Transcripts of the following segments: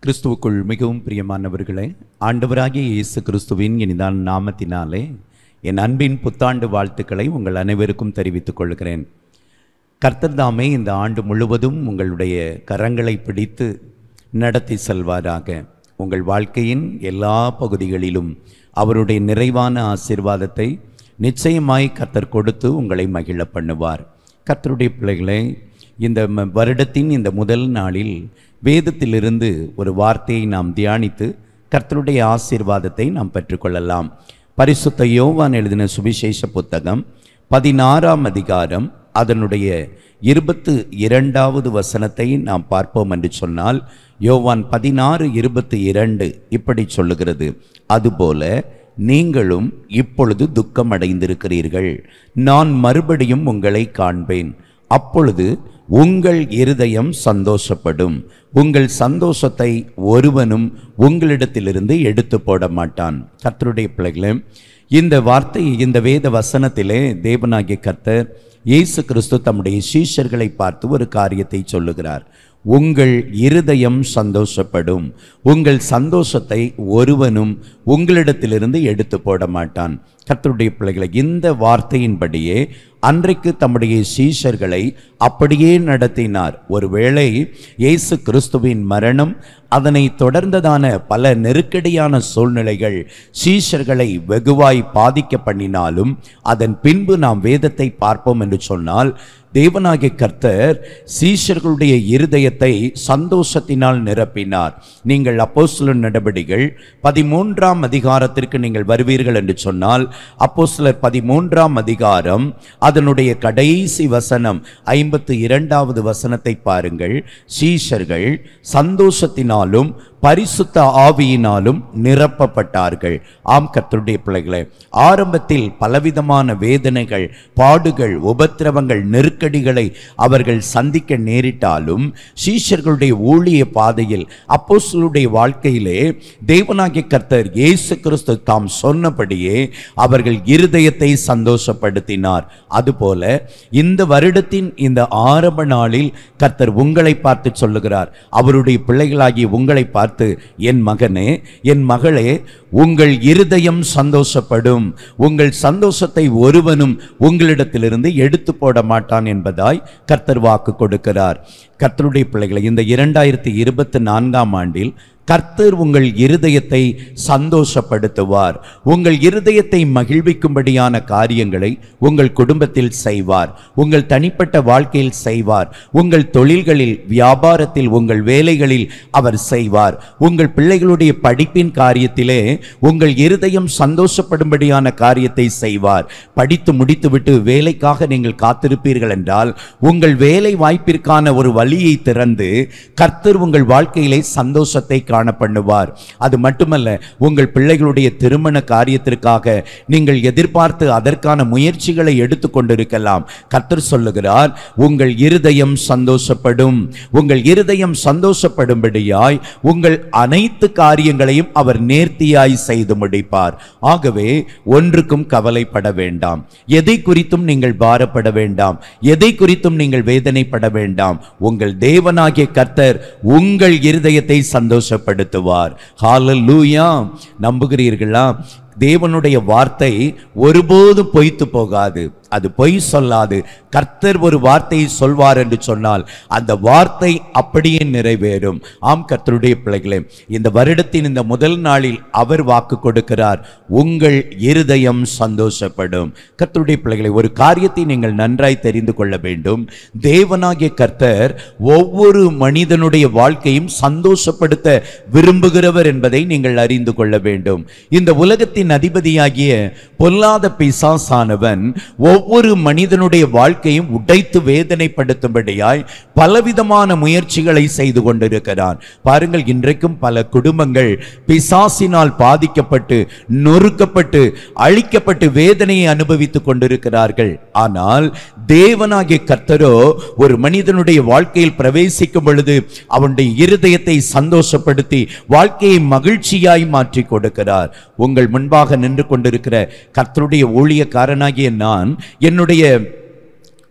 கிறிஸ்துவுக்குள் மிகவும் பிரியமானவர்களே ஆண்டவராகிய இயேசு கிறிஸ்துவின் இனிதான் நாமத்தினாலே என் அன்பின் புத்தாண்டு வாழ்த்துக்களை உங்கள் அனைவருக்கும் தெரிவித்துக் கொள்கிறேன் கர்த்தர் தாமே இந்த ஆண்டு முழுவதும் உங்களுடைய கரங்களை பிடித்து நடத்தி செல்வாராக உங்கள் வாழ்க்கையின் எல்லா பகுதிகளிலும் அவருடைய நிறைவான ஆசீர்வாதத்தை நிச்சயமாய் கர்த்தர் கொடுத்து உங்களை மகிழ பண்ணுவார் கர்த்தருடைய பிள்ளைகளே இந்த ம- வருடத்தின் இந்த முதல் நாளில் வேதத்திலிருந்து ஒரு வார்த்தையை நாம் தியானித்து கர்த்தருடைய ஆசீர்வாதத்தை நாம் பெற்றுக்கொள்ளலாம் பரிசுத்த யோவான் எழுதின சுவிசேஷ புத்தகம் பதினாறாம் அதிகாரம் அதனுடைய இருபத்து இரண்டாவது வசனத்தை நாம் பார்ப்போம் என்று சொன்னால் யோவான் பதினாறு இருபத்தி இரண்டு இப்படி சொல்லுகிறது அதுபோல நீங்களும் இப்பொழுது துக்கம் அடைந்திருக்கிறீர்கள் நான் மறுபடியும் உங்களை காண்பேன் அப்பொழுது உங்கள் இருதயம் சந்தோஷப்படும் உங்கள் சந்தோஷத்தை ஒருவனும் உங்களிடத்திலிருந்து எடுத்து போட மாட்டான் கர்த்தருடைய பிள்ளைகளே இந்த வார்த்தை இந்த வேத வசனத்திலே தேவனாகிய கர்த்தர் இயேசு கிறிஸ்து தம்முடைய சீஷர்களை பார்த்து ஒரு காரியத்தை சொல்லுகிறார் உங்கள் இருதயம் சந்தோஷப்படும் உங்கள் சந்தோஷத்தை ஒருவனும் உங்களிடத்திலிருந்து எடுத்து போட மாட்டான் கர்த்தருடைய பிள்ளைகளை இந்த வார்த்தையின்படியே அன்றைக்கு தம்முடைய சீஷர்களை அப்படியே நடத்தினார் ஒருவேளை இயேசு கிறிஸ்துவின் மரணம் அதனை தொடர்ந்ததான பல நெருக்கடியான சூழ்நிலைகள் சீஷர்களை வெகுவாய் பாதிக்க பண்ணினாலும் அதன் பின்பு நாம் வேதத்தை பார்ப்போம் என்று சொன்னால் தேவனாகிய கர்த்தர் சீஷர்களுடைய இருதயத்தை சந்தோஷத்தினால் நிரப்பினார் நீங்கள் அப்போஸ்தலர் நடவடிகள் பதிமூன்றாம் அதிகாரத்திற்கு நீங்கள் வருவீர்கள் என்று சொன்னால் அப்போஸ்தலர் பதிமூன்றாம் அதிகாரம் அதனுடைய கடைசி வசனம் ஐம்பத்து இரண்டாவது வசனத்தை பாருங்கள் சீஷர்கள் சந்தோஷத்தினாலும் பரிசுத்த ஆவியினாலும் நிரப்பப்பட்டார்கள் ஆம் கர்த்தருடைய பிள்ளைகளே ஆரம்பத்தில் பலவிதமான வேதனைகள் பாடுகள் உபத்திரவங்கள் நெருக்கடிகளை அவர்கள் சந்திக்க நேரிட்டாலும் சீஷர்களுடைய ஊழிய பாதையில் அப்போஸ்தலருடைய வாழ்க்கையிலே தேவனாகிய கர்த்தர் இயேசு கிறிஸ்து தாம் சொன்னபடியே அவர்கள் இருதயத்தை சந்தோஷப்படுத்தினார் அதுபோல இந்த வருடத்தின் இந்த ஆரம்ப நாளில் கர்த்தர் உங்களை பார்த்து சொல்லுகிறார் அவருடைய பிள்ளைகளாகிய உங்களை பார்த்து என் மகனே என் மகளே உங்கள் இருதயம் சந்தோஷப்படும் உங்கள் சந்தோஷத்தை ஒருவனும் உங்களிடத்திலிருந்து எடுத்து போட மாட்டான் என்பதாய் கர்த்தர் வாக்கு கொடுக்கிறார் கர்த்தருடைய பிள்ளைகளை இந்த இரண்டாயிரத்தி இருபத்தி நான்காம் ஆண்டில் கர்த்தர் உங்கள் இருதயத்தை சந்தோஷப்படுத்துவார் உங்கள் இருதயத்தை மகிழ்விக்கும்படியான காரியங்களை உங்கள் குடும்பத்தில் செய்வார் உங்கள் தனிப்பட்ட வாழ்க்கையில் செய்வார் உங்கள் தொழில்களில் வியாபாரத்தில் உங்கள் வேலைகளில் அவர் செய்வார் உங்கள் பிள்ளைகளுடைய படிப்பின் காரியத்திலே உங்கள் இருதயம் சந்தோஷப்படும்படியான காரியத்தை செய்வார் படித்து முடித்துவிட்டு வேலைக்காக நீங்கள் காத்திருப்பீர்கள் என்றால் உங்கள் வேலை வாய்ப்பிற்கான ஒரு வழியை திறந்து கர்த்தர் உங்கள் வாழ்க்கையிலே சந்தோஷத்தை காண பண்ணுவார் அது மட்டுமல்ல உங்கள் பிள்ளைகளுடைய திருமண காரியத்திற்காக நீங்கள் எதிர்பார்த்து அதற்கான முயற்சிகளை எடுத்துக்கொண்டிருக்கலாம் கர்த்தர் சொல்லுகிறார் உங்கள் இருதயம் சந்தோஷப்படும் உங்கள் இருதயம் சந்தோஷப்படும்படியாய் உங்கள் அனைத்து காரியங்களையும் அவர் நேர்த்தியாய் செய்து முடிப்பார் ஆகவே ஒன்றுக்கும் கவலைப்பட வேண்டாம் எதை குறித்தும் நீங்கள் பாரப்பட வேண்டாம் எதை குறித்தும் நீங்கள் வேதனைப்பட வேண்டாம் உங்கள் தேவனாகிய கர்த்தர் உங்கள் இருதயத்தை சந்தோஷப்படுத்துவார் ஹalleluya நம்புகிறீர்களா தேவனுடைய வார்த்தை ஒருபோதும் பொய்த்து போகாது அது பொய் சொல்லாது கர்த்தர் ஒரு வார்த்தையை சொல்வார் என்று சொன்னால் அந்த வார்த்தை அப்படியே நிறைவேறும் ஆம் கர்த்தருடைய பிள்ளைகளே இந்த வருடத்தின் இந்த முதல் நாளில் அவர் வாக்கு கொடுக்கிறார் உங்கள் இருதயம் சந்தோஷப்படும் கர்த்தருடைய பிள்ளைகளை ஒரு காரியத்தை நீங்கள் நன்றாய் தெரிந்து கொள்ள வேண்டும் தேவனாகிய கர்த்தர் ஒவ்வொரு மனிதனுடைய வாழ்க்கையும் சந்தோஷப்படுத்த விரும்புகிறவர் என்பதை நீங்கள் அறிந்து கொள்ள வேண்டும் இந்த உலகத்தின் அதிபதியாகிய பொல்லாத பிசாசானவன் ஒவ்வொரு மனிதனுடைய வாழ்க்கையும் உடைத்து வேதனைப்படுத்தும்படியாய் பலவிதமான முயற்சிகளை செய்து கொண்டிருக்கிறான் பாருங்கள் இன்றைக்கும் பல குடும்பங்கள் பிசாசினால் பாதிக்கப்பட்டு நொறுக்கப்பட்டு அழிக்கப்பட்டு வேதனையை அனுபவித்துக் கொண்டிருக்கிறார்கள் ஆனால் தேவனாகிய கர்த்தரோ ஒரு மனிதனுடைய வாழ்க்கையில் பிரவேசிக்கும் பொழுது அவனுடைய இருதயத்தை சந்தோஷப்படுத்தி வாழ்க்கையை மகிழ்ச்சியாய் மாற்றி கொடுக்கிறார் உங்கள் முன்பாக நின்று கொண்டிருக்கிற கர்த்தருடைய ஊழியக்காரனாகிய நான் என்னுடைய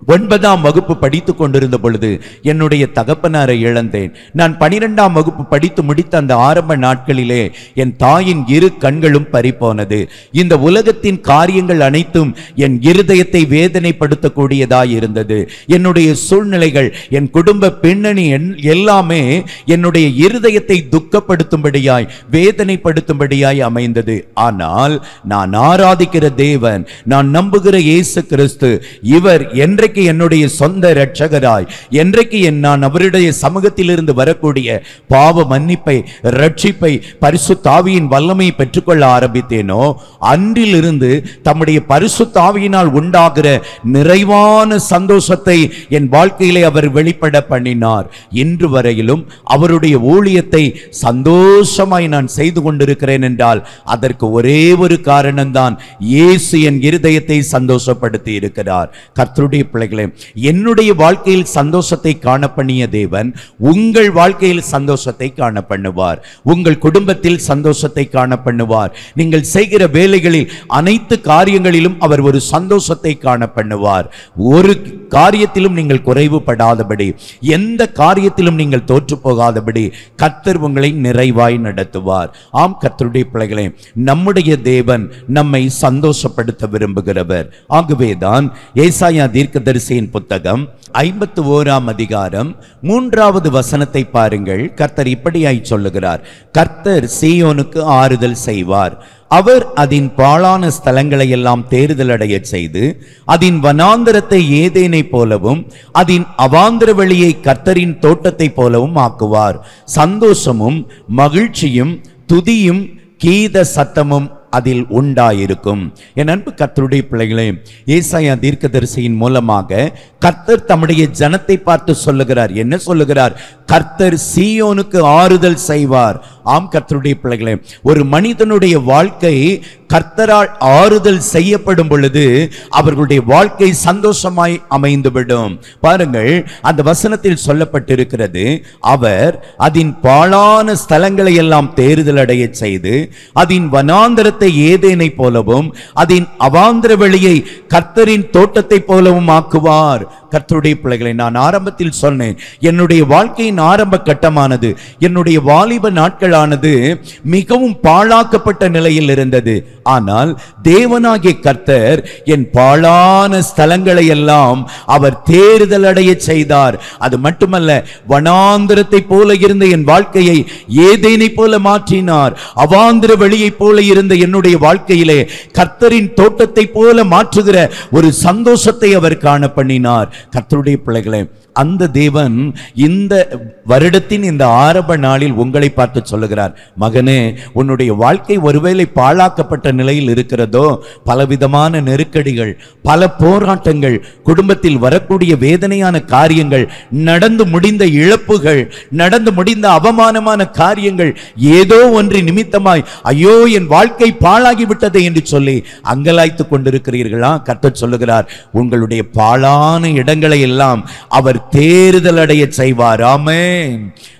ஒன்பதாம் வகுப்பு படித்துக் கொண்டிருந்த பொழுது என்னுடைய தகப்பனாரை இழந்தேன் நான் பனிரெண்டாம் வகுப்பு படித்து முடித்த அந்த ஆரம்ப நாட்களிலே என் தாயின் இரு கண்களும் பறிப்போனது இந்த உலகத்தின் காரியங்கள் அனைத்தும் என் இருதயத்தை வேதனைப்படுத்தக்கூடியதாய் இருந்தது என்னுடைய சூழ்நிலைகள் என் குடும்ப பின்னணி என்- எல்லாமே என்னுடைய இருதயத்தை துக்கப்படுத்தும்படியாய் வேதனைப்படுத்தும்படியாய் அமைந்தது ஆனால் நான் ஆராதிக்கிற தேவன் நான் நம்புகிற இயேசு கிறிஸ்து இவர் என்றைக்கு என்னுடைய சொந்த இரட்சகராய் என்றைக்கு என் நான் அவருடைய சமூகத்திலிருந்து வரக்கூடிய பாவ மன்னிப்பை ரட்சிப்பை பரிசு தாவியின் வல்லமையை பெற்றுக்கொள்ள ஆரம்பித்தேனோ அன்றிலிருந்து தம்முடைய பரிசு தாவியினால் உண்டாகிற நிறைவான சந்தோஷத்தை என் வாழ்க்கையிலே அவர் வெளிப்பட பண்ணினார் இன்று வரையிலும் அவருடைய ஊழியத்தை சந்தோஷமாய் நான் செய்து கொண்டிருக்கிறேன் என்றால் அதற்கு ஒரே ஒரு காரணம்தான் இயேசு என் இருதயத்தை சந்தோஷப்படுத்தி இருக்கிறார் கர்த்தருடைய பிள்ளைகளே என்னுடைய வாழ்க்கையில் சந்தோஷத்தை காண பண்ணிய தேவன் உங்கள் வாழ்க்கையில் சந்தோஷத்தை காண பண்ணுவார் உங்கள் குடும்பத்தில் சந்தோஷத்தை காண பண்ணுவார் நீங்கள் செய்கிற வேலைகளில் அனைத்து காரியங்களிலும் அவர் ஒரு சந்தோஷத்தை காண பண்ணுவார் ஒரு காரியத்திலும் நீங்கள் குறைவுபடாதபடி எந்த காரியத்திலும் நீங்கள் தோற்று போகாதபடி கர்த்தர் உங்களை நிறைவாய் நடத்துவார் ஆம் கர்த்தருடைய பிள்ளைகளே நம்முடைய தேவன் நம்மை சந்தோஷப்படுத்த விரும்புகிறவர் ஆகவேதான் ஏசாயா தீர்க்கதரிசியின் புத்தகம் ஐம்பத்து ஓராம் அதிகாரம் மூன்றாவது வசனத்தை பாருங்கள் கர்த்தர் இப்படியாய் சொல்லுகிறார் கர்த்தர் சீயோனுக்கு ஆறுதல் செய்வார் அவர் அதன் பாழான ஸ்தலங்களை எல்லாம் தேறுதலடைய செய்து அதன் வனாந்தரத்தை ஏதேனை போலவும் அதன் அவாந்தர வெளியை கர்த்தரின் தோட்டத்தைப் போலவும் ஆக்குவார் சந்தோஷமும் மகிழ்ச்சியும் துதியும் கீத சத்தமும் அதில் உண்டாயிருக்கும் என் அன்பு கர்த்தருடைய பிள்ளைகளே ஏசாயா தீர்க்கதரிசியின் மூலமாக கர்த்தர் தம்முடைய ஜனத்தை பார்த்து சொல்லுகிறார் என்ன சொல்லுகிறார் கர்த்தர் சீயோனுக்கு ஆறுதல் செய்வார் ஆம் கர்த்தருடைய பிள்ளைகளே ஒரு மனிதனுடைய வாழ்க்கை கர்த்தரால் ஆறுதல் செய்யப்படும் பொழுது அவர்களுடைய வாழ்க்கை சந்தோஷமாய் அமைந்துவிடும் பாருங்கள் அந்த வசனத்தில் சொல்லப்பட்டிருக்கிறது அவர் அதன் பாழான ஸ்தலங்களை எல்லாம் தேறுதல் அடைய செய்து அதன் வனாந்தரத்தை ஏதேனை போலவும் அதன் அவாந்திர வெளியை கர்த்தரின் தோட்டத்தை போலவும் ஆக்குவார் கர்த்தருடைய பிள்ளைகளை நான் ஆரம்பத்தில் சொன்னேன் என்னுடைய வாழ்க்கையின் ஆரம்ப கட்டமானது என்னுடைய வாலிப நாட்களானது மிகவும் பாழாக்கப்பட்ட நிலையில் இருந்தது ஆனால் தேவனாகிய கர்த்தர் என் பாழான ஸ்தலங்களை எல்லாம் அவர் தேறுதல் அடைய செய்தார் அது மட்டுமல்ல வனாந்திரத்தை போல இருந்த என் வாழ்க்கையை ஏதேனை போல மாற்றினார் அவாந்திர வெளியைப் போல இருந்த என்னுடைய வாழ்க்கையிலே கர்த்தரின் தோட்டத்தை போல மாற்றுகிற ஒரு சந்தோஷத்தை அவர் காண பண்ணினார் கர்த்தருடைய பிள்ளைகளே அந்த தேவன் இந்த வருடத்தின் இந்த ஆரம்ப நாளில் உங்களை பார்த்து சொல்லுகிறார் மகனே உன்னுடைய வாழ்க்கை ஒருவேளை பாழாக்கப்பட்ட நிலையில் இருக்கிறதோ பலவிதமான நெருக்கடிகள் பல போராட்டங்கள் குடும்பத்தில் வரக்கூடிய வேதனையான காரியங்கள் நடந்து முடிந்த இழப்புகள் நடந்து முடிந்த அவமானமான காரியங்கள் ஏதோ ஒன்று நிமித்தமாய் ஐயோ என் வாழ்க்கை பாழாகி விட்டது என்று சொல்லி அங்கலாய்த்து கொண்டிருக்கிறீர்களா கர்த்தர் சொல்லுகிறார் உங்களுடைய பாழான இடங்களை எல்லாம் அவர் தேறுதல் அடைய செய்வார் ஆமென்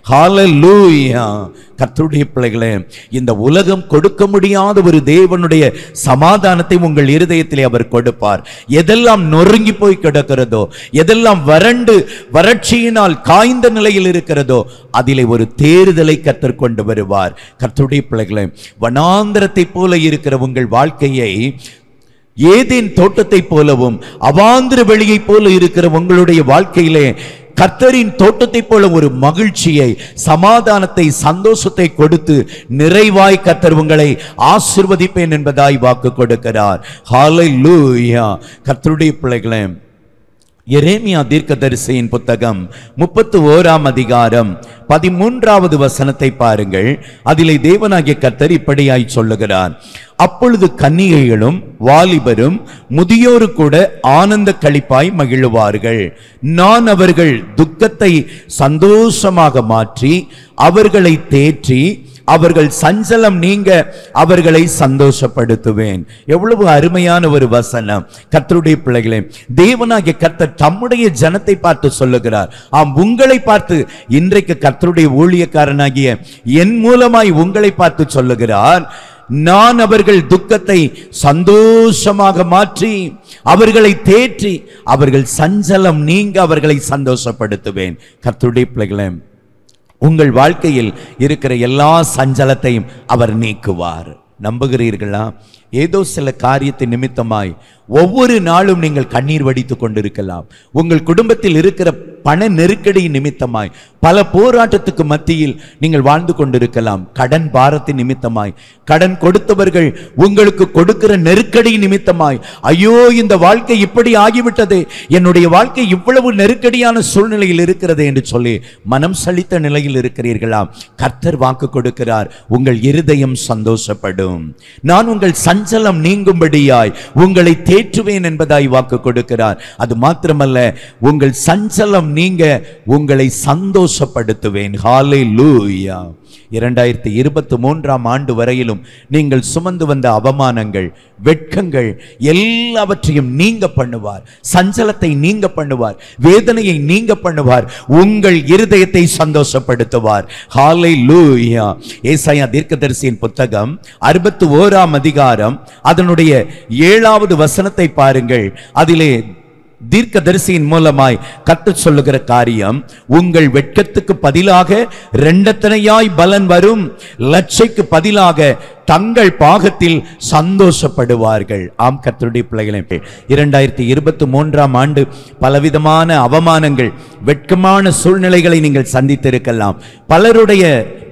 ஹalleluya கர்த்தருடைய பிள்ளைகளே இந்த உலகம் கொடுக்க முடியாத ஒரு தேவனுடைய சமாதானத்தை உங்கள் இருதயத்திலே அவர் கொடுப்பார் எதெல்லாம் நொறுங்கி போய் கிடக்கிறதோ எதெல்லாம் வறண்டு வறட்சியினால் காய்ந்த நிலையில் இருக்கிறதோ அதிலே ஒரு தேறுதலை கத்தர் கொண்டு வருவார் கர்த்தருடைய பிள்ளைகளே வனாந்திரத்தை போல இருக்கிற உங்கள் வாழ்க்கையை ஏதேன் தோட்டத்தைப் போலவும் அவாந்திர வெளியைப் போல இருக்கிற உங்களுடைய வாழ்க்கையிலே கர்த்தரின் தோட்டத்தைப் போல ஒரு மகிழ்ச்சியை சமாதானத்தை சந்தோஷத்தை கொடுத்து நிறைவாய் கர்த்தர் உங்களை ஆசிர்வதிப்பேன் என்பதாய் வாக்கு கொடுக்கிறார் ஹalleluya கர்த்தருடைய பிள்ளைகளே எரேமியா தீர்க்கதரிசியின் புத்தகம் முப்பத்து ஓராம் அதிகாரம் பதிமூன்றாவது வசனத்தை பாருங்கள் அதிலே தேவனாகிய கர்த்தர் இப்படியாய் சொல்லுகிறார் அப்பொழுது கன்னிகைகளும் வாலிபரும் முதியோரு கூட ஆனந்த களிப்பாய் மகிழுவார்கள் நான் அவர்கள் துக்கத்தை சந்தோஷமாக மாற்றி அவர்களை தேற்றி அவர்கள் சஞ்சலம் நீங்க அவர்களை சந்தோஷப்படுத்துவேன் எவ்வளவு அருமையான ஒரு வசனம் கர்த்தருடைய பிள்ளைகளே தேவனாகிய கர்த்தர் தம்முடைய ஜனத்தை பார்த்து சொல்லுகிறார் ஆம் உங்களை பார்த்து இன்றைக்கு கர்த்தருடைய ஊழியக்காரனாகிய என் மூலமாய் உங்களை பார்த்து சொல்லுகிறார் நான் அவர்கள் துக்கத்தை சந்தோஷமாக மாற்றி அவர்களை தேற்றி அவர்கள் சஞ்சலம் நீங்க அவர்களை சந்தோஷப்படுத்துவேன் கர்த்தருடைய பிள்ளைகளே உங்கள் வாழ்க்கையில் இருக்கிற எல்லா சஞ்சலத்தையும் அவர் நீக்குவார் நம்புகிறீர்களா ஏதோ சில காரியத்தை நிமித்தமாய் ஒவ்வொரு நாளும் நீங்கள் கண்ணீர் வடித்துக் கொண்டிருக்கலாம் உங்கள் குடும்பத்தில் இருக்கிற பண நெருக்கடி நிமித்தமாய் பல போராட்டத்துக்கு மத்தியில் நீங்கள் வாழ்ந்து கொண்டிருக்கலாம் கடன் பாரத்தின் நிமித்தமாய் கடன் கொடுத்தவர்கள் உங்களுக்கு கொடுக்கிற நெருக்கடி நிமித்தமாய் ஐயோ இந்த வாழ்க்கை இப்படி ஆகிவிட்டதே என்னுடைய வாழ்க்கை இவ்வளவு நெருக்கடியான சூழ்நிலையில் இருக்கிறது என்று சொல்லி மனம் சலித்த நிலையில் இருக்கிறீர்களா கர்த்தர் வாக்கு கொடுக்கிறார் உங்கள் இருதயம் சந்தோஷப்படும் நான் உங்கள் சஞ்சலம் நீங்கும்படியாய் உங்களை தேற்றுவேன் என்பதாய் வாக்கு கொடுக்கிறார் அது மாத்திரமல்ல உங்கள் சஞ்சலம் நீங்க உங்களை சந்தோஷப்படுத்துவேன் ஹாலே லூயா இரண்டாயிரத்தி இருபத்தி மூன்றாம் ஆண்டு வரையிலும் நீங்கள் சுமந்து வந்த அவமானங்கள் வெட்கங்கள் எல்லாவற்றையும் நீங்க பண்ணுவார் சஞ்சலத்தை நீங்க பண்ணுவார் வேதனையை நீங்க பண்ணுவார் உங்கள் இருதயத்தை சந்தோஷப்படுத்துவார் ஹாலை லூயா ஏசாயா தீர்க்கதரிசியின் புத்தகம் அறுபத்தி ஓராம் அதிகாரம் அதனுடைய ஏழாவது வசனத்தை பாருங்கள் அதிலே தீர்க்கதரிசியின் மூலமாய் கத்து சொல்லுகிற காரியம் உங்கள் வெட்கத்துக்கு பதிலாக ரெண்டத்தனையாய் பலன் வரும் லட்சைக்கு பதிலாக தங்கள் பாகத்தில் சந்தோஷப்படுவார்கள் ஆம் கர்த்தருடைய பிள்ளைகளே இரண்டாயிரத்தி இருபத்தி மூன்றாம் ஆண்டு பலவிதமான அவமானங்கள் வெட்கமான சூழ்நிலைகளை நீங்கள் சந்தித்திருக்கலாம் பலருடைய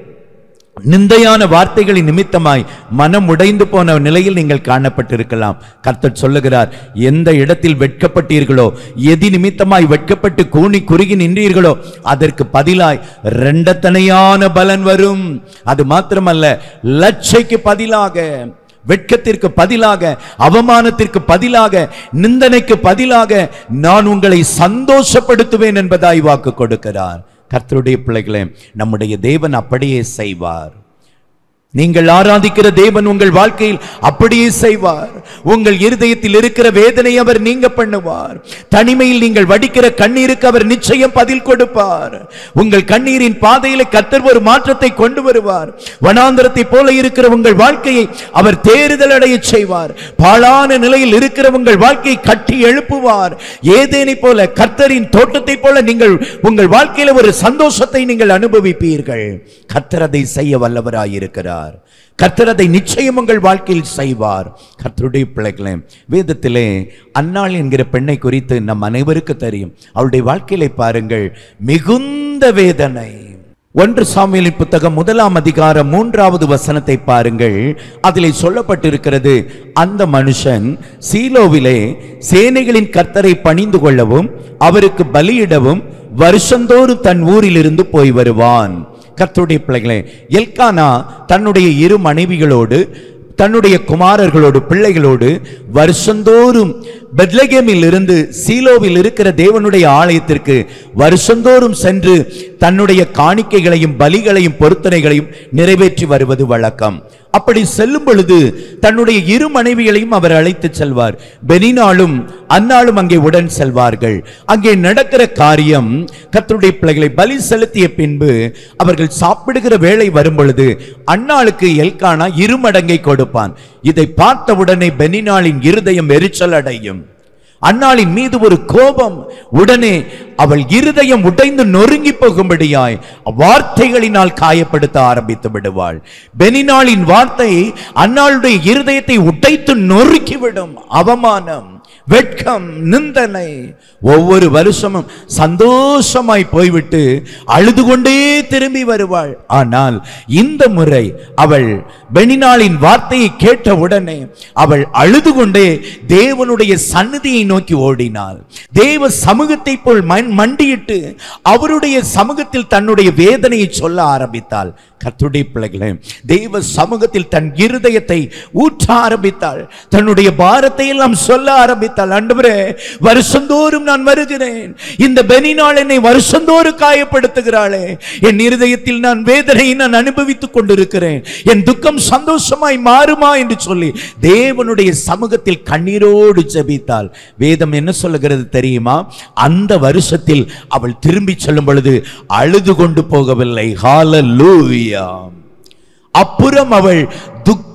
நிந்தையான வார்த்தைகளின் நிமித்தமாய் மனம் உடைந்து போன நிலையில் நீங்கள் காணப்பட்டிருக்கலாம் கர்த்தர் சொல்லுகிறார் எந்த இடத்தில் வெட்கப்பட்டீர்களோ எதி நிமித்தமாய் வெட்கப்பட்டு கூனி குறுகி நின்றீர்களோ அதற்கு பதிலாய் ரெண்டத்தனையான பலன் வரும் அது மாத்திரமல்ல லட்சைக்கு பதிலாக வெட்கத்திற்கு பதிலாக அவமானத்திற்கு பதிலாக நிந்தனைக்கு பதிலாக நான் உங்களை சந்தோஷப்படுத்துவேன் என்பதாய் வாக்கு கொடுக்கிறார் கர்த்தருடைய பிள்ளைகளே நம்முடைய தேவன் அப்படியே செய்வார் நீங்கள் ஆராதிக்கிற தேவன் உங்கள் வாழ்க்கையில் அப்படியே செய்வார் உங்கள் இருதயத்தில் இருக்கிற வேதனை அவர் நீங்க பண்ணுவார் தனிமையில் நீங்கள் வடிக்கிற கண்ணீருக்கு அவர் நிச்சயம் பதில் கொடுப்பார் உங்கள் கண்ணீரின் பாதையில கத்தர் ஒரு மாற்றத்தை கொண்டு வருவார் வனாந்தரத்தை போல இருக்கிற உங்கள் வாழ்க்கையை அவர் தேறுதல் அடைய செய்வார் பாழான நிலையில் இருக்கிற உங்கள் வாழ்க்கையை கட்டி எழுப்புவார் ஏதேனை போல கர்த்தரின் தோட்டத்தை போல நீங்கள் உங்கள் வாழ்க்கையில ஒரு சந்தோஷத்தை நீங்கள் அனுபவிப்பீர்கள் கர்த்தர் அதை செய்ய வல்லவராயிருக்கிறார் கர்த்தர் அதை நிச்சயம் உங்கள் வாழ்க்கையில் செய்வார் கர்த்தருடைய பிள்ளைகளே வேதத்திலே அன்னாள் என்கிற பெண்ணை குறித்து நம் அனைவருக்கு தெரியும் அவளுடைய வாழ்க்கையிலே பாருங்கள் மிகுந்த வேதனை ஒன்று சாமியலின் புத்தகம் முதலாம் அதிகாரம் மூன்றாவது வசனத்தை பாருங்கள் அதிலே சொல்லப்பட்டிருக்கிறது அந்த மனுஷன் சீலோவிலே சேனைகளின் கர்த்தரை பணிந்து கொள்ளவும் அவருக்கு பலியிடவும் வருஷந்தோறும் தன் ஊரிலிருந்து போய் வருவான் கர்த்தருடைய பிள்ளைகளே எல்கானா தன்னுடைய இரு மனைவிகளோடு தன்னுடைய குமாரர்களோடு பிள்ளைகளோடு வருஷந்தோறும் பெத்லகேமில் இருந்து சீலோவில் இருக்கிற தேவனுடைய ஆலயத்திற்கு வருஷந்தோறும் சென்று தன்னுடைய காணிக்கைகளையும் பலிகளையும் பொருத்தனைகளையும் நிறைவேற்றி வருவது வழக்கம் அப்படி செல்லும் பொழுது தன்னுடைய இரு மனைவிகளையும் அவர் அழைத்து செல்வார் பெனினாலும் அன்னாலும் அங்கே உடன் செல்வார்கள் அங்கே நடக்கிற காரியம் கர்த்தருடைய பிள்ளைகளை பலி செலுத்திய பின்பு அவர்கள் சாப்பிடுகிற வேளை வரும் பொழுது அன்னாளுக்கு எல்கானா இருமடங்கை கொடுப்பான் இதை பார்த்தவுடனே பெனினாளின் இருதயம் எரிச்சல் அடையும் அன்னாளின் மீது ஒரு கோபம் உடனே அவள் இருதயம் உடைந்து நொறுங்கி போகும்படியாய் வார்த்தைகளினால் காயப்படுத்த ஆரம்பித்து விடுவாள் பெனினாளின் வார்த்தை அன்னாளுடைய இருதயத்தை உடைத்து நொறுக்கிவிடும் அவமானம் வெட்கம் நிந்தனை ஒவ்வொரு வருஷமும் சந்தோஷமாய் போய்விட்டு அழுது கொண்டே திரும்பி வருவாள் ஆனால் இந்த முறை அவள் பெனினாளின் வார்த்தையை கேட்ட உடனே அவள் அழுது கொண்டே தேவனுடைய சந்நிதியை நோக்கி ஓடினாள் தேவ சமூகத்தை போல் மண் மண்டியிட்டு அவருடைய சமூகத்தில் தன்னுடைய வேதனையை சொல்ல ஆரம்பித்தாள் கர்த்தருடைய பிள்ளைகளே தெய்வ சமூகத்தில் தன் இருதயத்தை ஊற்ற ஆரம்பித்தாள் தன்னுடைய பாரத்தை எல்லாம் சொல்ல ஆரம்பித்தாள் ஆண்டவரே வருஷந்தோறும் நான் வருகிறேன் இந்த பெனினாள் என்னை வருஷந்தோறும் காயப்படுத்துகிறாளே என் இருதயத்தில் நான் வேதனையை நான் அனுபவித்துக் கொண்டிருக்கிறேன் என் துக்கம் சந்தோஷமாய் மாறுமா என்று சொல்லி தேவனுடைய சமூகத்தில் கண்ணீரோடு ஜெபித்தாள் வேதம் என்ன சொல்லுகிறது தெரியுமா அந்த வருஷத்தில் அவள் திரும்பி செல்லும் பொழுது அழுது கொண்டு போகவில்லை ஹalleluya அப்புறம் அவள் துக்க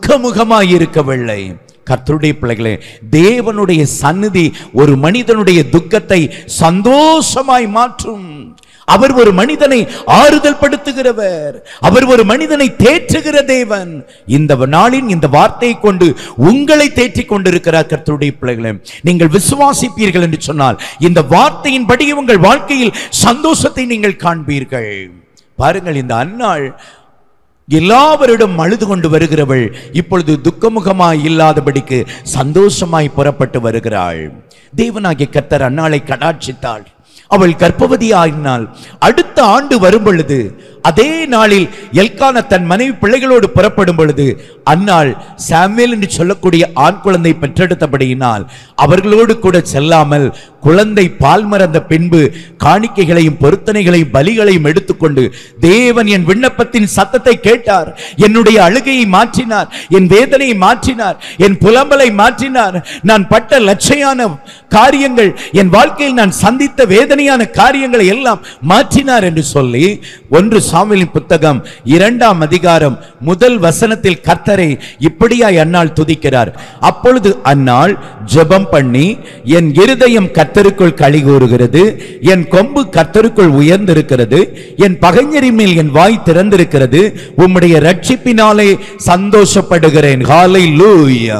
துக்கமுகமாய் இருக்கவில்லை கர்த்தருடைய பிள்ளைகளே தேவனுடைய சந்நிதி ஒரு மனிதனுடைய துக்கத்தை சந்தோஷமாய் மாற்றும் அவர் ஒரு மனிதனை ஆறுதல் படுத்துகிறவர் அவர் ஒரு மனிதனை தேற்றுகிற தேவன் இந்த நாளின் இந்த வார்த்தையை கொண்டு உங்களை தேற்றிக் கொண்டிருக்கிறார் கர்த்தருடைய பிள்ளைகளே நீங்கள் விசுவாசிப்பீர்கள் என்று சொன்னால் இந்த வார்த்தையின்படி உங்கள் வாழ்க்கையில் சந்தோஷத்தை நீங்கள் காண்பீர்கள் பாருங்கள் இந்த அன்னாள் எல்லாவரிடம் அழுது கொண்டு வருகிறவள் இப்பொழுது துக்கமுகமாய் இல்லாதபடிக்கு சந்தோஷமாய் புறப்பட்டு வருகிறாள் தேவனாகிய கர்த்தர் அன்னாளை கடாட்சித்தாள் அவள் கர்ப்பவதி ஆகினாள் அடுத்த ஆண்டு வரும் பொழுது அதே நாளில் எல்கான தன் மனைவி பிள்ளைகளோடு புறப்படும் பொழுது அன்னாள் சாமுவேல் என்று சொல்லக்கூடிய ஆண் குழந்தை பெற்றெடுத்தபடியினால் அவர்களோடு கூட செல்லாமல் குழந்தை பால் மறந்த பின்பு காணிக்கைகளையும் பொருத்தனைகளையும் பலிகளையும் எடுத்துக்கொண்டு தேவன் என் விண்ணப்பத்தின் சத்தத்தை கேட்டார் என்னுடைய அழுகையை மாற்றினார் என் வேதனையை மாற்றினார் என் புலம்பலை மாற்றினார் நான் பட்ட லட்சையான காரியங்கள் என் வாழ்க்கையில் நான் சந்தித்த வேதனையான காரியங்களை எல்லாம் மாற்றினார் என்று சொல்லி ஒன்று சாமுவேலின் புத்தகம் இரண்டாம் அதிகாரம் முதல் வசனத்தில் கர்த்தரை இப்படியாய் அன்னாள் துதிக்கிறார் அப்பொழுது அன்னாள் ஜெபம் பண்ணி என் இருதயம் கர்த்தருக்குள் களி கூறுகிறது என் கொம்பு கர்த்தருக்குள் உயர்ந்திருக்கிறது என் பகைஞரின் மேல் என் வாய் திறந்திருக்கிறது உம்முடைய ரட்சிப்பினாலே சந்தோஷப்படுகிறேன் ஹalleluya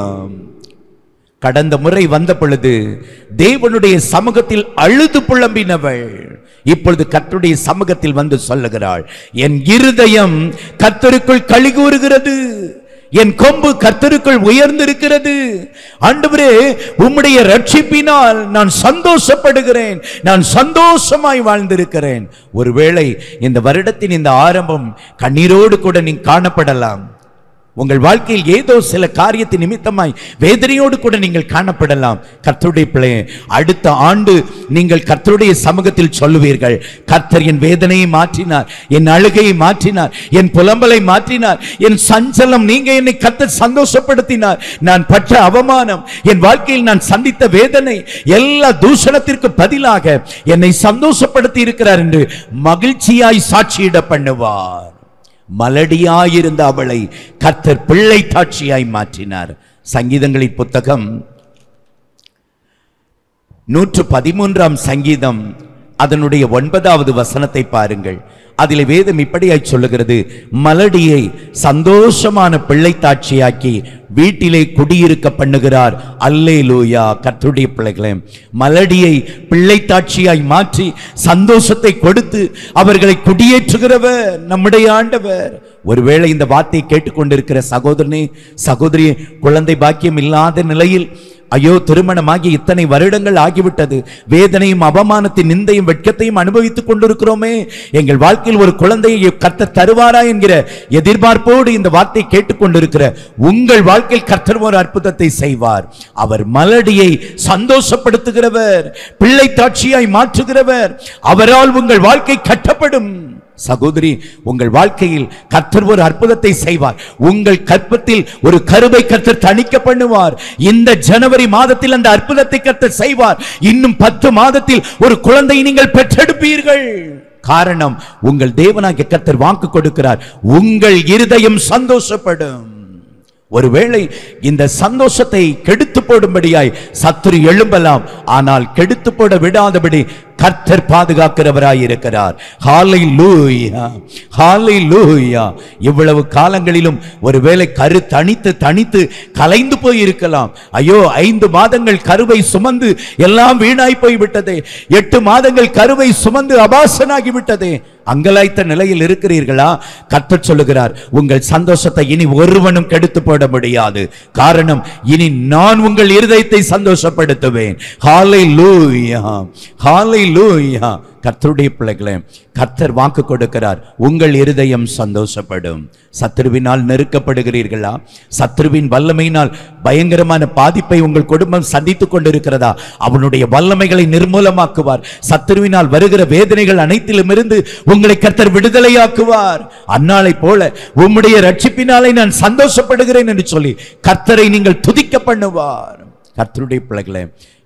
கடந்த முறை வந்த பொழுது தேவனுடைய சமூகத்தில் அழுது புலம்பினவள் இப்பொழுது கர்த்தருடைய சமூகத்தில் வந்து சொல்லுகிறாள் என் இருதயம் கர்த்தருக்குள் களி கூறுகிறது என் கொம்பு கர்த்தருக்குள் உயர்ந்திருக்கிறது ஆண்டவரே உம்முடைய ரட்சிப்பினால் நான் சந்தோஷப்படுகிறேன் நான் சந்தோஷமாய் வாழ்ந்திருக்கிறேன் ஒருவேளை இந்த வருடத்தின் இந்த ஆரம்பம் கண்ணீரோடு கூட நீ காணப்படலாம் உங்கள் வாழ்க்கையில் ஏதோ சில காரியத்தின் நிமித்தமாய் வேதனையோடு கூட நீங்கள் காணப்படலாம் கர்த்தருடைய பிள்ளையே அடுத்த ஆண்டு நீங்கள் கர்த்தருடைய சமூகத்தில் சொல்லுவீர்கள் கர்த்தர் என் வேதனையை மாற்றினார் என் அழுகையை மாற்றினார் என் புலம்பலை மாற்றினார் என் சஞ்சலம் நீங்க என்னை கர்த்தர் சந்தோஷப்படுத்தினார் நான் பற்ற அவமானம் என் வாழ்க்கையில் நான் சந்தித்த வேதனை எல்லா தூஷணத்திற்கு பதிலாக என்னை சந்தோஷப்படுத்தி இருக்கிறார் என்று மகிழ்ச்சியாய் சாட்சியிட பண்ணுவார் மலடியாயிருந்த அவளை கர்த்தர் பிள்ளை தாட்சியாய் மாற்றினார் சங்கீதங்களின் புத்தகம் நூற்று பதிமூன்றாம் சங்கீதம் அதனுடைய ஒன்பதாவது வசனத்தை பாருங்கள் அதில் வேதம் இப்படியாய் சொல்லுகிறது மலடியை சந்தோஷமான பிள்ளை தாட்சியாக்கி வீட்டிலே குடியிருக்க பண்ணுகிறார் அல்லே லூயா கர்த்தருடைய பிள்ளைகளே மலடியை பிள்ளை தாட்சியாய் மாற்றி சந்தோஷத்தை கொடுத்து அவர்களை குடியேற்றுகிறவர் நம்முடைய ஆண்டவர் ஒருவேளை இந்த வார்த்தையை கேட்டுக்கொண்டிருக்கிற சகோதரனே சகோதரி குழந்தை பாக்கியம் இல்லாத நிலையில் ஐயோ திருமணமாகி இத்தனை வருடங்கள் ஆகிவிட்டது வேதனையும் அவமானத்தின் நிந்தையும் வெட்கத்தையும் அனுபவித்துக் கொண்டிருக்கிறோமே எங்கள் வாழ்க்கையில் ஒரு குழந்தையை கர்த்தர் தருவாரா என்கிற எதிர்பார்ப்போடு இந்த வார்த்தை கேட்டுக்கொண்டிருக்கிற உங்கள் வாழ்க்கையில் கர்த்தர் ஒரு அற்புதத்தை செய்வார் அவர் மலடியை சந்தோஷப்படுத்துகிறவர் பிள்ளை தாட்சியாய் மாற்றுகிறவர் அவரால் உங்கள் வாழ்க்கை கட்டப்படும் சகோதரி உங்கள் வாழ்க்கையில் கர்த்தர் ஒரு அற்புதத்தை செய்வார் உங்கள் கற்பத்தில் ஒரு கருவை கர்த்தர் தணிக்க பண்ணுவார் இந்த ஜனவரி மாதத்தில் அந்த அற்புதத்தை கர்த்தர் செய்வார் இன்னும் பத்து மாதத்தில் ஒரு குழந்தை நீங்கள் பெற்றெடுப்பீர்கள் காரணம் உங்கள் தேவனாகிய கர்த்தர் வாக்கு கொடுக்கிறார் உங்கள் இருதயம் சந்தோஷப்படும் ஒருவேளை இந்த சந்தோஷத்தை கெடுத்து போடும்படியாய் சத்துரு எழும்பலாம் ஆனால் கெடுத்து போட விடாதபடி கர்த்தர் பாதுகாக்கிறவராய் இருக்கிறார் ஹாலை லூயா ஹாலை லூயா இவ்வளவு காலங்களிலும் ஒருவேளை கரு தனித்து தனித்து கலைந்து போய் இருக்கலாம் ஐயோ ஐந்து மாதங்கள் கருவை சுமந்து எல்லாம் வீணாய் போய் விட்டதே எட்டு மாதங்கள் கருவை சுமந்து அபாசனாகி விட்டதே அங்கலாய்த்த நிலையில் இருக்கிறீர்களா கர்த்தர் சொல்லுகிறார் உங்கள் சந்தோஷத்தை இனி ஒருவனும் கெடுத்து போட முடியாது காரணம் இனி நான் உங்கள் இருதயத்தை சந்தோஷப்படுத்துவேன் ஹாலை லூயா ஹாலை லூயா கர்த்தருடைய பிள்ளைகளே கர்த்தர் வாக்கு கொடுக்கிறார் உங்கள் இருதயம் சந்தோஷப்படும் சத்ருவினால் நெருக்கப்படுகிறீர்களா சத்ருவின் வல்லமையினால் பயங்கரமான பாதிப்பை உங்கள் குடும்பம் சந்தித்துக் கொண்டிருக்கிறதா அவனுடைய வல்லமைகளை நிர்மூலமாக்குவார் சத்ருவினால் வருகிற வேதனைகள் அனைத்திலும் இருந்து உங்களை கர்த்தர் விடுதலையாக்குவார் அன்னாளை போல உம்முடைய ரட்சிப்பினாலே நான் சந்தோஷப்படுகிறேன் என்று சொல்லி கர்த்தரை நீங்கள் துதிக்க பண்ணுவார் கர்த்தருடைய பிள்ளைகளே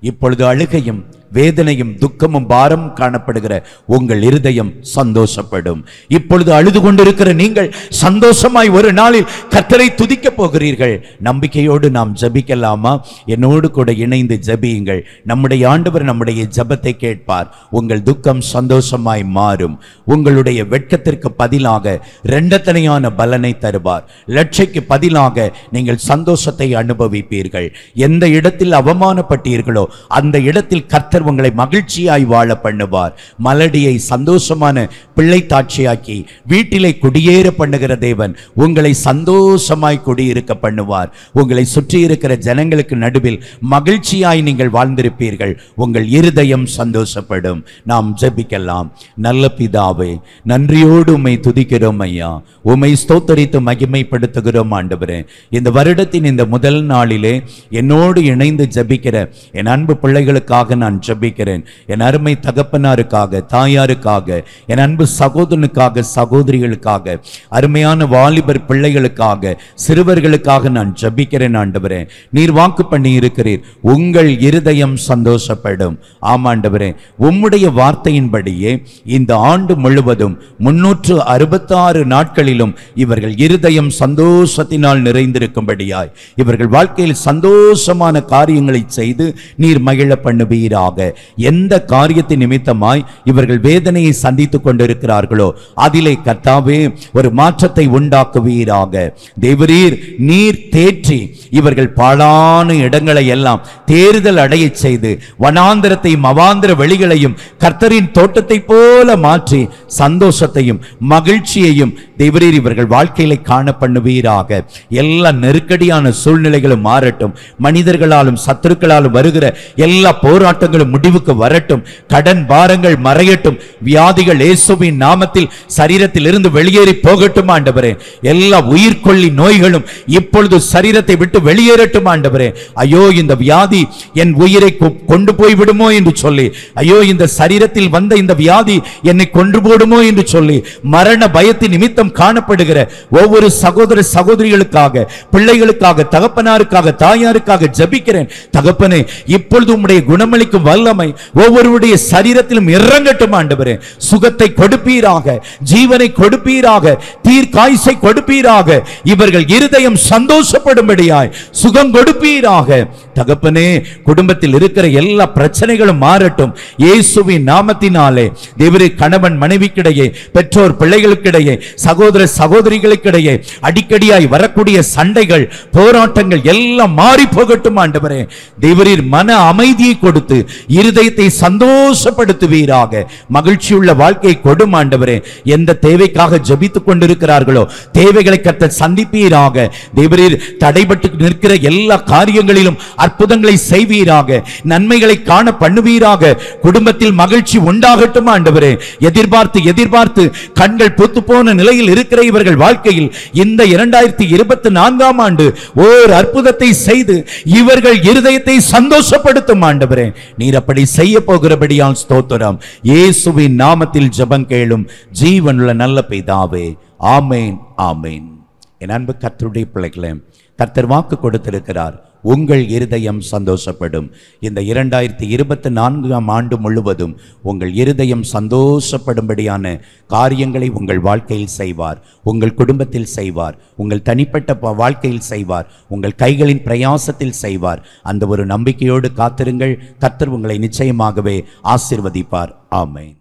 இப்பொழுது அழுகையும் வேதனையும் துக்கமும் பாரம் காணப்படுகிற உங்கள் இருதயம் சந்தோஷப்படும் இப்பொழுது அழுது கொண்டிருக்கிற நீங்கள் சந்தோஷமாய் ஒரு நாளில் கர்த்தரை துதிக்க போகிறீர்கள் நம்பிக்கையோடு நாம் ஜெபிக்கலாமா என்னோடு கூட இணைந்து ஜெபியுங்கள் நம்முடைய ஆண்டவர் நம்முடைய ஜெபத்தை கேட்பார் உங்கள் துக்கம் சந்தோஷமாய் மாறும் உங்களுடைய வெட்கத்திற்கு பதிலாக இரண்டத்தனையான பலனை தருவார் லட்சைக்கு பதிலாக நீங்கள் சந்தோஷத்தை அனுபவிப்பீர்கள் எந்த இடத்தில் அவமானப்பட்டீர்களோ அந்த இடத்தில் கர்த்தர் உங்களை மகிழ்ச்சியாய் வாழ பண்ணுவார் மலடியை சந்தோஷமான பிள்ளை தாட்சியாக்கி வீட்டிலே குடியேற பண்ணுகிற தேவன் உங்களை சந்தோஷமாய் குடியிருக்க பண்ணுவார் உங்களை சுற்றி இருக்கிற ஜனங்களுக்கு நடுவில் மகிழ்ச்சியாய் நீங்கள் வாழ்ந்திருப்பீர்கள் உங்கள் இருதயம் சந்தோஷப்படும் நாம் ஜெபிக்கலாம் நல்ல பிதாவே நன்றியோடு உம்மை துதிக்கிறோம் ஐயா உம்மை ஸ்தோத்தரித்து மகிமைப்படுத்துகிறோம் ஆண்டவரே இந்த வருடத்தின் இந்த முதல் நாளிலே என்னோடு இணைந்து ஜெபிக்கிற என் அன்பு பிள்ளைகளுக்காக நான் ஜெபிக்கிறேன் என் அருமை தகப்பனாருக்காக தாயாருக்காக என் அன்பு சகோதரனுக்காக சகோதரிகளுக்காக அருமையான வாலிபர் பிள்ளைகளுக்காக சிறுவர்களுக்காக நான் ஜெபிக்கிறேன் ஆண்டவரே நீர் வாக்கு பண்ணி இருக்கிறீர் உங்கள் இருதயம் சந்தோஷப்படும் ஆமாண்டவரே உம்முடைய வார்த்தையின்படியே இந்த ஆண்டு முழுவதும் முன்னூற்று அறுபத்தாறு நாட்களிலும் இவர்கள் இருதயம் சந்தோஷத்தினால் நிறைந்திருக்கும்படியாய் இவர்கள் வாழ்க்கையில் சந்தோஷமான காரியங்களை செய்து நீர் மகிழ பண்ணுவீராக எந்த காரியத்தின் நிமித்தமாய் இவர்கள் வேதனையை சந்தித்துக் கொண்டிருக்கிறார்களோ அதிலே கர்த்தாவே ஒரு மாற்றத்தை உண்டாக்குவீராக தேவரீர் நீர் தேற்றி இவர்கள் பாழான இடங்களை எல்லாம் தேர்தல் அடையச் செய்து வனாந்திரத்தையும் அவாந்திர வெளிகளையும் கர்த்தரின் தோட்டத்தை போல மாற்றி சந்தோஷத்தையும் மகிழ்ச்சியையும் தேவரீர் இவர்கள் வாழ்க்கையில காண பண்ணுவீராக எல்லா நெருக்கடியான சூழ்நிலைகளும் மாறட்டும் மனிதர்களாலும் சத்துருக்களாலும் வருகிற எல்லா போராட்டங்களும் முடிவுக்கு வரட்டும் கடன் பாரங்கள் மறையட்டும் வியாதிகள் இயேசுவின் நாமத்தில் சரீரத்தில் இருந்து வெளியேறி போகட்டும் ஆண்டவரே எல்லா உயிர்கொல்லி நோய்களும் இப்பொழுது சரீரத்தை விட்டு வெளியேறட்டும் ஆண்டவரே ஐயோ இந்த வியாதி என் உயிரை கொ- கொண்டு போய் விடுமோ என்று சொல்லி ஐயோ இந்த சரீரத்தில் வந்த இந்த வியாதி என்னை கொன்று போடுமோ என்று சொல்லி மரண பயத்தின் நிமித்தம் காணப்படுகிற ஒவ்வொரு சகோதர சகோதரிகளுக்காக பிள்ளைகளுக்காக தகப்பனாருக்காக தாயாருக்காக ஜெபிக்கிறேன் தகப்பனே இப்பொழுது உம்முடைய குணமளிக்கும் வல்லமை ஒவ்வொருவருடைய சரீரத்திலும் இறங்கட்டும் ஆண்டவரே சுகத்தை கொடுப்பீராக ஜீவனை கொடுப்பீராக தீர்க்காய்ச்சை கொடுப்பீராக இவர்கள் இருதயம் சந்தோஷப்படும்படியாய் சுகம் கொடுப்பீராக தகப்பனே குடும்பத்தில் இருக்கிற எல்லா பிரச்சனைகளும் மாறட்டும் இயேசுவின் நாமத்தினாலே தேவரே கணவன் மனைவிக்கிடையே பெற்றோர் பிள்ளைகளுக்கிடையே சகோதர சகோதரிகளுக்கிடையே அடிக்கடியாய் வரக்கூடிய சண்டைகள் போராட்டங்கள் எல்லாம் மாறி போகட்டும் ஆண்டவரே தேவரீர் மன அமைதியை கொடுத்து இருதயத்தை சந்தோஷப்படுத்துவீராக மகிழ்ச்சியுள்ள வாழ்க்கையை கொடும் ஆண்டவரே எந்த தேவைக்காக ஜெபித்துக் கொண்டிருக்கிறார்களோ தேவைகளை கத்த சந்திப்பீராக தேவரீர் தடைபட்டு நிற்கிற எல்லா காரியங்களிலும் அற்புதங்களை செய்வீராக நன்மைகளை காண பண்ணுவீராக குடும்பத்தில் மகிழ்ச்சி உண்டாகட்டும் ஆண்டவரே எதிர்பார்த்து எதிர்பார்த்து கண்கள் பொத்து போன நிலையில் இருக்கிற இவர்கள் வாழ்க்கையில் இந்த இரண்டாயிரத்தி இருபத்தி நான்காம் ஆண்டு ஓர் அற்புதத்தை செய்து இவர்கள் இருதயத்தை சந்தோஷப்படுத்தும் ஆண்டவரே நீர் அப்படி செய்ய போகிறபடியால் ஸ்தோத்திரம் இயேசுவின் நாமத்தில் ஜெபம் கேளும் ஜீவனுள்ள நல்ல பிதாவே ஆமேன் ஆமேன் என் அன்பு கர்த்தருடைய பிள்ளைகளே கர்த்தர் வாக்கு கொடுத்திருக்கிறார் உங்கள் இருதயம் சந்தோஷப்படும் இந்த இரண்டாயிரத்தி இருபத்தி நான்காம் ஆண்டு முழுவதும் உங்கள் இருதயம் சந்தோஷப்படும்படியான காரியங்களை உங்கள் வாழ்க்கையில் செய்வார் உங்கள் குடும்பத்தில் செய்வார் உங்கள் தனிப்பட்ட ப- வாழ்க்கையில் செய்வார் உங்கள் கைகளின் பிரயாசத்தில் செய்வார் அந்த ஒரு நம்பிக்கையோடு காத்திருங்கள் கர்த்தர் உங்களை நிச்சயமாகவே ஆசிர்வதிப்பார் ஆமென்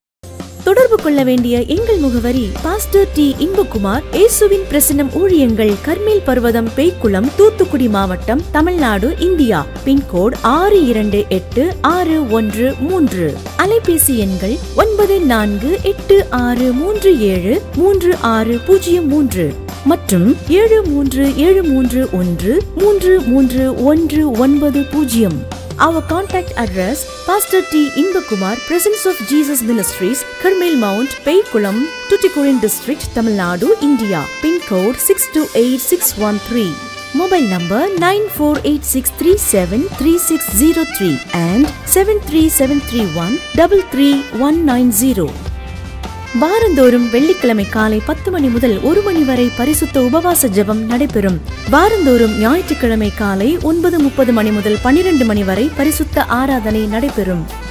தொடர்பு கொள்ள வேண்டிய எங்கள் முகவரி பாஸ்டர் டி இன்பகுமார் இயேசுவின் பிரசன்னம் ஊழியங்கள் கர்மேல் பர்வதம் பேய்க்குளம் தூத்துக்குடி மாவட்டம் தமிழ்நாடு இந்தியா பின்கோட் ஆறு இரண்டு எட்டு ஆறு ஒன்று மூன்று அலைபேசி எண்கள் ஒன்பது நான்கு எட்டு ஆறு மூன்று ஏழு மூன்று ஆறு பூஜ்ஜியம் மூன்று மற்றும் ஏழு மூன்று ஏழு மூன்று ஒன்று மூன்று மூன்று ஒன்று ஒன்பது பூஜ்ஜியம் Our contact address Pastor T. Inbakumar, Presence of Jesus Ministries, Karmel Mount, Paykulam, Tuticorin District, Tamil Nadu, India. Pin code 628613. Mobile number 9486373603 and 73731 33190. வாரந்தோறும் வெள்ளிக்கிழமை காலை பத்து மணி முதல் ஒரு மணி வரை பரிசுத்த உபவாச ஜெபம் நடைபெறும் வாரந்தோறும் ஞாயிற்றுக்கிழமை காலை ஒன்பது முப்பது மணி முதல் பனிரெண்டு மணி வரை பரிசுத்த ஆராதனை நடைபெறும்